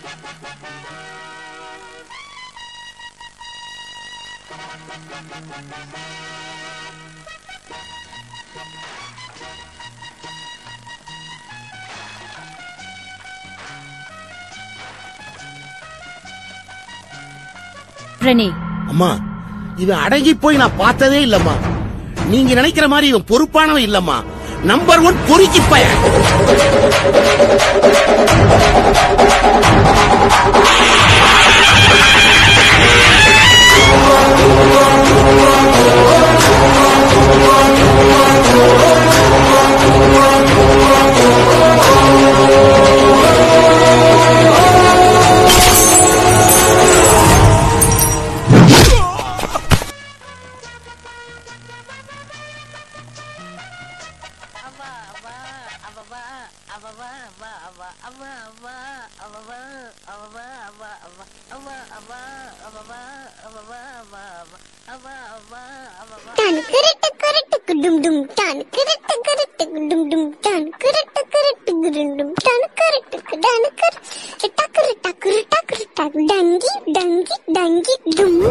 Rennie அம்மா இவன் அடங்கி போய் நான் பார்த்ததே இல்லம்மா நீங்க நினைக்கிற மாதிரி இவன் பொறுப்பானவன் இல்லம்மா நம்பர் ஒன் பொறுக்கி பையன் டான் கிரட்டு கிரட்டு டும் டும் டான் கிரட்டு கிரட்டு டும் டும் டான் கிரட்டு கிரட்டு டும் டும் டான் கிரட்டு டான் கிரட்டு டக்கரு டக்கரு டக்கரு டக் டங்கி டங்கி டங்கி டும்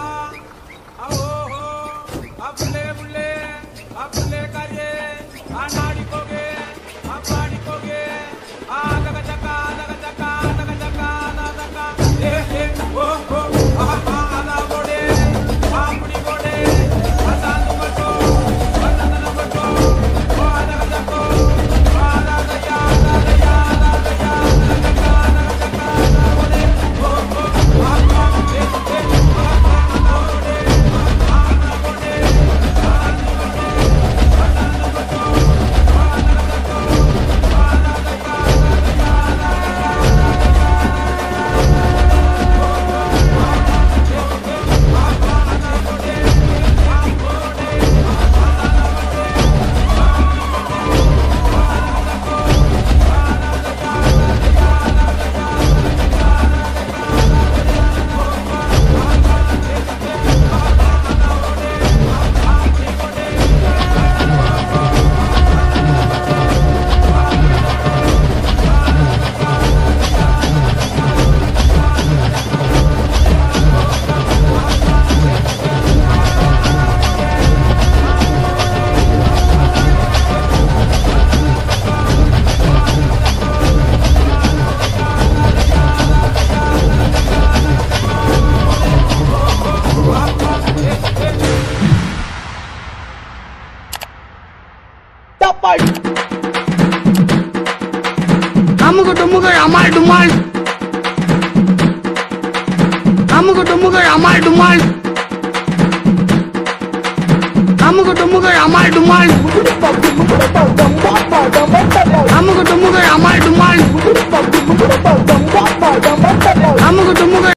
அமுகு டுமுகு அமால் டுமால் அமுகு டுமுகு அமால் டுமால்